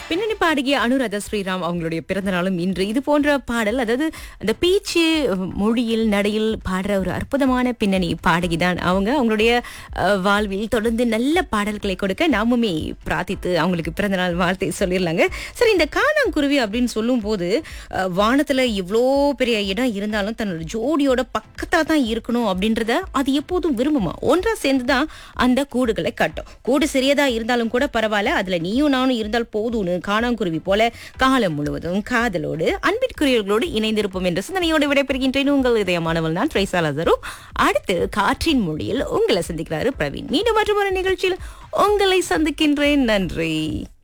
பின்னணி பாடகிய அனுராதா ஸ்ரீராம் அவங்களுடைய பிறந்த நாளும் இன்று இது போன்ற பாடல் அதாவது அந்த பேச்சு மொழியில் நடையில் பாடுற ஒரு அற்புதமான பின்னணி பாடகி தான் அவங்க அவங்களுடைய அஹ், வாழ்வில் தொடர்ந்து நல்ல பாடல்களை கொடுக்க நாமுமே பிரார்த்தித்து அவங்களுக்கு பிறந்த நாள் வாழ்த்தை சொல்லிடலாங்க சரி இந்த காணாங்குருவி அப்படின்னு சொல்லும் போது அஹ், வானத்துல இவ்வளோ பெரிய இடம் இருந்தாலும் தன்னோட ஜோடியோட பக்கத்தா தான் இருக்கணும் அப்படின்றத அது எப்போதும் விரும்புமா ஒன்றா சேர்ந்து தான் அந்த கூடுகளை கட்டும் கூடு சிறியதா இருந்தாலும் கூட பரவாயில்ல அதுல நீயும் நானும் இருந்தால் போதும்னு காணாங்குருவி போல காலம் முழுவதும் காதலோடு அன்பிற்குரியவர்களோடு இணைந்திருப்போம் என்ற சிந்தனையோடு விடைபெறுகின்றேன் உங்கள் இதயமானவள் நான் ட்ரைசா லசரும் அடுத்து காற்றின் மொழியில் உங்களை சந்திக்கிறாரு பிரவீன் மீண்டும் மற்றொரு நிகழ்ச்சியில் உங்களை சந்திக்கின்றேன் நன்றி